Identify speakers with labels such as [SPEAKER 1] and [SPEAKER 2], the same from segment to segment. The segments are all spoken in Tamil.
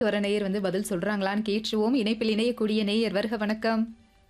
[SPEAKER 1] வர நேயர் வந்து பதில் சொல்றாங்களான்னு கேட்டுருவோம் இணைப்பில் இணையக்கூடிய நேயர் வருக வணக்கம்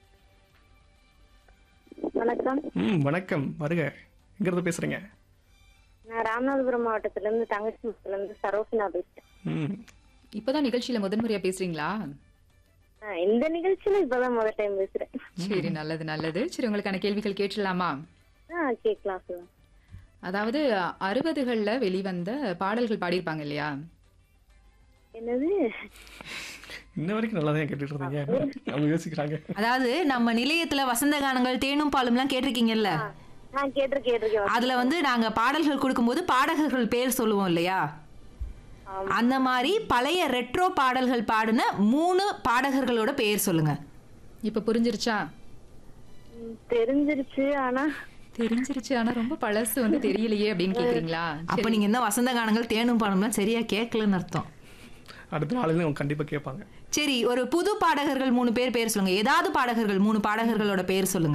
[SPEAKER 2] வணக்கம்
[SPEAKER 3] ம் வணக்கம் வருக எங்கிருந்து பேசுறீங்க
[SPEAKER 2] நான் ராமநாதபுரம் மாவட்டத்துல இருந்து தங்கச்சி முத்துல இருந்து சரோசனா பேசுறேன்
[SPEAKER 3] ம்
[SPEAKER 1] இப்பதான் நிகழ்ச்சியில முதன்முறையா பேசுறீங்களா
[SPEAKER 2] ஆ, இந்த நிகழ்ச்சியில இப்பதான் முதல் டைம் பேசுறேன்
[SPEAKER 1] சரி நல்லது நல்லது சரி உங்களுக்கான கேள்விகள் கேட்டுடலாமா
[SPEAKER 2] ஆ கேட்கலாம் சார்
[SPEAKER 1] அதாவது அறுபதுகள்ல வெளிவந்த பாடல்கள் பாடியிருப்பாங்க இல்லையா
[SPEAKER 2] என்னது
[SPEAKER 3] இன்ன வரைக்கும் நல்லா தான் கேட்டுட்டு இருந்தீங்க அவங்க யோசிக்கிறாங்க
[SPEAKER 4] அதாவது நம்ம நிலையத்துல வசந்த கானங்கள் தேனும் பாலும்லாம் கேட்டிருக்கீங்கல்ல
[SPEAKER 2] நான் கேட்டிருக்கேன் கேட்டிருக்கேன்
[SPEAKER 4] அதுல வந்து நாங்க பாடல்கள் கொடுக்கும்போது பாடகர்கள் பேர் சொல்லுவோம் இல்லையா அந்த மாதிரி பழைய ரெட்ரோ பாடல்கள் பாடின மூணு பாடகர்களோட பேர் சொல்லுங்க
[SPEAKER 1] இப்ப புரிஞ்சிருச்சா
[SPEAKER 2] ம், தெரிஞ்சிருச்சு ஆனா
[SPEAKER 1] தெரிஞ்சிருச்சு ஆனா ரொம்ப பழசு வந்து தெரியலையே அப்படின்னு கேக்குறீங்களா
[SPEAKER 4] அப்ப நீங்க இந்த வசந்த கானங்கள் தேனும் பாலும்லாம் சரியா கேட்கலன்னு அர்த்தம்
[SPEAKER 3] அடுத்த நாளிலும் அவங்க கண்டிப்பா கேட்பாங்க
[SPEAKER 4] சரி ஒரு புது பாடகர்கள் மூணு பேர் பேர் சொல்லுங்க ஏதாவது பாடகர்கள் மூணு பாடகர்களோட பேர் சொல்லுங்க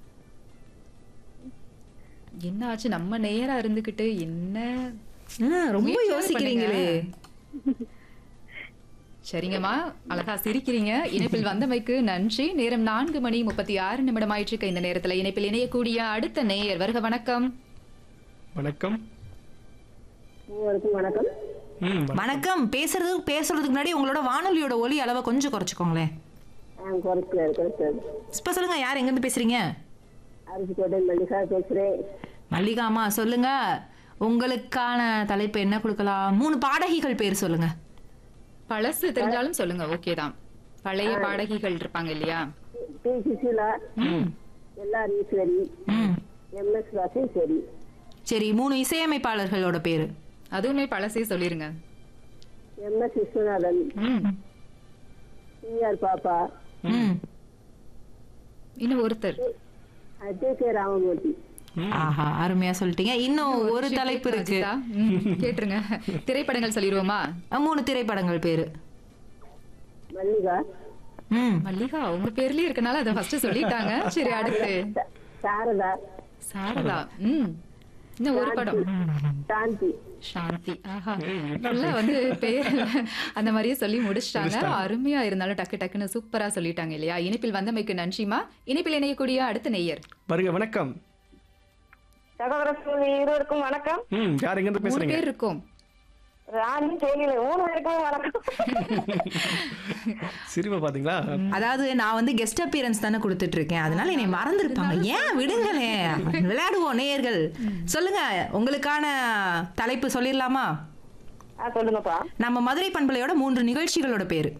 [SPEAKER 1] என்ன ஆச்சு நம்ம நேரா இருந்துகிட்டு என்ன
[SPEAKER 4] ஆ, ரொம்ப
[SPEAKER 1] முயற்சியாவது
[SPEAKER 4] யோசிக்கிறீங்களே
[SPEAKER 1] பண்ணுங்க. சரிங்கம்மா அழகா சிரிக்கிறீங்க இணைப்பில் வந்தமைக்கு நன்றி நேரம் நான்கு மணி முப்பத்தி ஆறு நிமிடம் ஆயிட்டு இருக்க இந்த நேரத்துல இணைப்பில் இணையக்கூடிய அடுத்த நேயர் வருக வணக்கம்
[SPEAKER 3] வணக்கம்
[SPEAKER 2] மூவருக்கும் வணக்கம்
[SPEAKER 3] ம் வணக்கம்.
[SPEAKER 4] வணக்கம் பேசுறது பேசுறதுக்கு முன்னாடி உங்களோட வானொலியோட ஒலி அளவை கொஞ்சம் குறைச்சிக்கோங்களேன்
[SPEAKER 2] குறைக்கிறாரு குறைக்கிறாரு
[SPEAKER 4] இப்ப சொல்லுங்க யார் எங்க இருந்து பேசுறீங்க
[SPEAKER 2] அரிசி கோட்டை மல்லிகா பேசுறேன்
[SPEAKER 4] மல்லிகாமா சொல்லுங்க உங்களுக்கான தலைப்பு என்ன கொடுக்கலாம் மூணு பாடகிகள் பேர் சொல்லுங்க
[SPEAKER 1] பழசு தெரிஞ்சாலும் சொல்லுங்க ஓகே தான் பழைய பாடகிகள் இருப்பாங்க இல்லையா
[SPEAKER 2] பி சுசீலா எல்லார் ஈஸ்வரி
[SPEAKER 4] ம்
[SPEAKER 2] எம் எஸ் ராசேஸ்வரி
[SPEAKER 4] சரி மூணு இசையமைப்பாளர்களோட பேரு
[SPEAKER 1] அதுவுமே பழசே சொல்லிருங்க
[SPEAKER 2] எம் எஸ் விஸ்வநாதன்
[SPEAKER 1] ம்
[SPEAKER 2] டி ஆர் பாப்பா
[SPEAKER 4] ம்
[SPEAKER 1] இன்னும் ஒருத்தர்
[SPEAKER 2] அஜய் கே ராமமூர்த்தி
[SPEAKER 4] ஆஹா அருமையா சொல்லிட்டீங்க இன்னும் ஒரு தலைப்பு இருக்கு
[SPEAKER 1] அஜிதா? ம், கேட்டுருங்க திரைப்படங்கள் சொல்லிடுவோமா
[SPEAKER 4] அஹ், மூணு திரைப்படங்கள் பேரு
[SPEAKER 2] மல்லிகா
[SPEAKER 4] ம்
[SPEAKER 1] மல்லிகா உங்க பேர்லயே இருக்கனால அதை ஃபர்ஸ்ட் சொல்லிட்டாங்க சரி அடுத்து
[SPEAKER 2] சா- சாரதா
[SPEAKER 1] சாரதா ம் இன்னும் ஒரு படம்
[SPEAKER 2] சாந்தி
[SPEAKER 1] சாந்தி ஆஹா நல்லா வந்து பேர் அந்த மாதிரியே சொல்லி முடிச்சிட்டாங்க அருமையா இருந்தாலும் டக்கு டக்குன்னு சூப்பரா சொல்லிட்டாங்க இல்லையா இணைப்பில் வந்தமைக்கு நன்றிமா இணைப்பில் இணையக்கூடிய அடுத்த நேயர்
[SPEAKER 3] வருக வணக்கம்
[SPEAKER 2] சகோதர சகோதரி இருவருக்கும் வணக்கம்
[SPEAKER 3] ம் யார் எங்கிருந்து
[SPEAKER 1] மூணு
[SPEAKER 3] பேசுறீங்க
[SPEAKER 1] பேர் இருக்கோம்
[SPEAKER 2] ராணி தேனியில மூணு பேருக்கும் வணக்கம்
[SPEAKER 3] சிரிப்பை பாத்தீங்களா
[SPEAKER 4] அதாவது நான் வந்து கெஸ்ட் அப்பியரன்ஸ் தானே கொடுத்துட்டு இருக்கேன் அதனால என்னை மறந்துருப்பாங்க ஏன் விடுங்களேன் விளையாடுவோம் நேயர்கள் சொல்லுங்க உங்களுக்கான தலைப்பு சொல்லிடலாமா
[SPEAKER 2] ஆ சொல்லுங்கப்பா
[SPEAKER 4] நம்ம மதுரை பண்பலையோட மூன்று நிகழ்ச்சிகளோட பேரு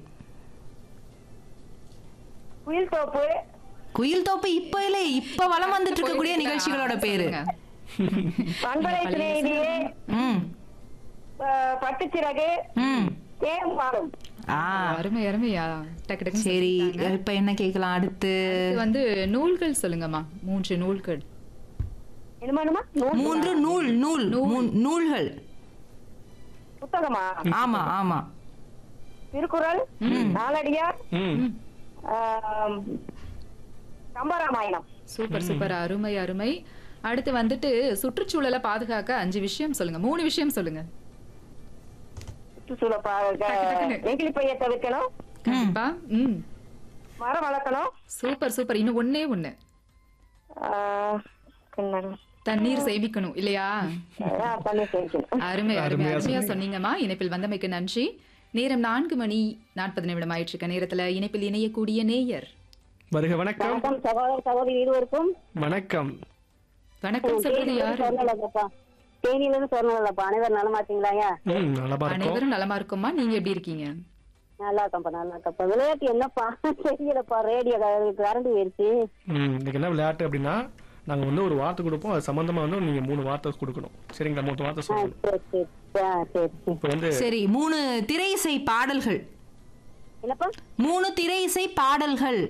[SPEAKER 2] குயில் தோப்பு
[SPEAKER 4] குயில் தோப்பு இப்ப இல்ல இப்ப வலம் வந்துட்டு இருக்கக்கூடிய நிகழ்ச்சிகளோட பேரு
[SPEAKER 1] சொல்லுங்க.
[SPEAKER 2] பண்பலை சிநேகிதியே
[SPEAKER 4] ம்
[SPEAKER 2] ப- பட்டுச்சிறகு
[SPEAKER 4] ம்
[SPEAKER 2] தேன் பாடும்
[SPEAKER 4] ஆ
[SPEAKER 1] அருமை அருமையா டக்கு டக்கு
[SPEAKER 4] சரி இப்ப என்ன கேட்கலாம் அடுத்து
[SPEAKER 1] வந்து நூல்கள் சொல்லுங்கம்மா மூன்று நூல்கள்
[SPEAKER 2] என்னமானுமா நூல்
[SPEAKER 4] மூன்று நூல் நூல் மூ- நூல்கள்
[SPEAKER 2] புத்தகமா
[SPEAKER 4] ஆமா ஆமா
[SPEAKER 2] திருக்குறள் நாலடியார்
[SPEAKER 3] ம்
[SPEAKER 2] ஆம், கம்பராமாயணம்
[SPEAKER 1] சூப்பர் சூப்பர் அருமை அருமை அடுத்து வந்துட்டு சுற்றுச்சூழலை பாதுகாக்க அஞ்சு விஷயம் சொல்லுங்க மூணு விஷயம் சொல்லுங்க
[SPEAKER 2] சுற்றுச்சூழல் பாதுகா
[SPEAKER 1] டக்குனு.
[SPEAKER 2] நெகிழி பைய தவிர்க்கணும்
[SPEAKER 1] கண்டிப்பா ம்
[SPEAKER 2] மரம் வளர்க்கணும்
[SPEAKER 1] சூப்பர் சூப்பர் இன்னும் ஒண்ணே ஒண்ணு
[SPEAKER 2] ஆ, என்னது?
[SPEAKER 1] தண்ணீர் சேமிக்கணும் இல்லையா
[SPEAKER 2] ஆ, தண்ணி சேமிக்கணும்
[SPEAKER 1] அருமை அருமை
[SPEAKER 3] அருமையா
[SPEAKER 1] அருமையா சொன்னீங்கம்மா இணைப்பில் வந்தமைக்கு நன்றி நேரம் நான்கு மணி நாற்பது நிமிடம் ஆயிட்டு இருக்க நேரத்துல இணைப்பில் இணையக்கூடிய நேயர்
[SPEAKER 3] வருக வணக்கம்
[SPEAKER 2] வணக்கம் சகோதர சகோதரி இருவருக்கும்
[SPEAKER 3] வணக்கம்
[SPEAKER 1] வணக்கம் சொல்றது யாரு
[SPEAKER 2] சொன்னலப்பா தேனியில இருந்து சொன்னலப்பா அனைவரும் நலமாட்டீங்களாயா
[SPEAKER 3] ம் நல்லா இருக்கும்
[SPEAKER 1] அனைவரும் நலமா இருக்கோமா நீங்க எப்படி இருக்கீங்க
[SPEAKER 2] நல்லா இருக்கேன்ப்பா நல்லா இருக்கேன்ப்பா விளையாட்டு என்னப்பா தெரியலப்பா ரேடியோ கரண்ட் போயிருச்சு
[SPEAKER 3] ம் இன்னைக்கு என்ன விளையாட்டு அப்படின்னா நாங்க வந்து ஒரு வார்த்தை கொடுப்போம் அது சம்பந்தமா வந்து நீங்க மூணு வார்த்தை கொடுக்கணும் சரிங்களா மூணு வார்த்தை
[SPEAKER 2] ஆ,
[SPEAKER 3] சொல்லணும்
[SPEAKER 2] சரி சரி ஆ, சரி சரி
[SPEAKER 3] இப்போ வந்து
[SPEAKER 4] சரி மூணு திரை இசை பாடல்கள்
[SPEAKER 2] என்னப்பா
[SPEAKER 4] மூணு திரை இசை பாடல்கள்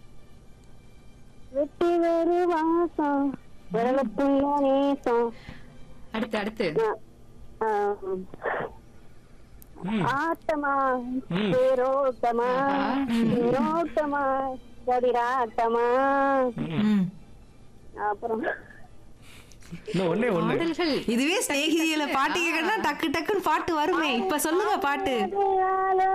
[SPEAKER 2] வெட்டி வேறு வாசம் விரலுக்குள்ள நேசம்
[SPEAKER 1] அடுத்து அடுத்து
[SPEAKER 2] ஆ, ஆ,
[SPEAKER 3] ம்.
[SPEAKER 2] ஆட்டமா
[SPEAKER 3] ம்.
[SPEAKER 2] தேரோட்டமா தேரோட்டமா கதிராட்டமா
[SPEAKER 4] ம்.
[SPEAKER 2] அப்புறம்
[SPEAKER 3] இன்னும் ஒண்ணே ஒண்ணு
[SPEAKER 1] பாடல்கள்
[SPEAKER 4] இதுவே ஸ்நேகிதியில பாட்டு கேட்கணும்னா டக்கு டக்குன்னு பாட்டு வருமே இப்ப சொல்லுங்க பாட்டு
[SPEAKER 2] ஆல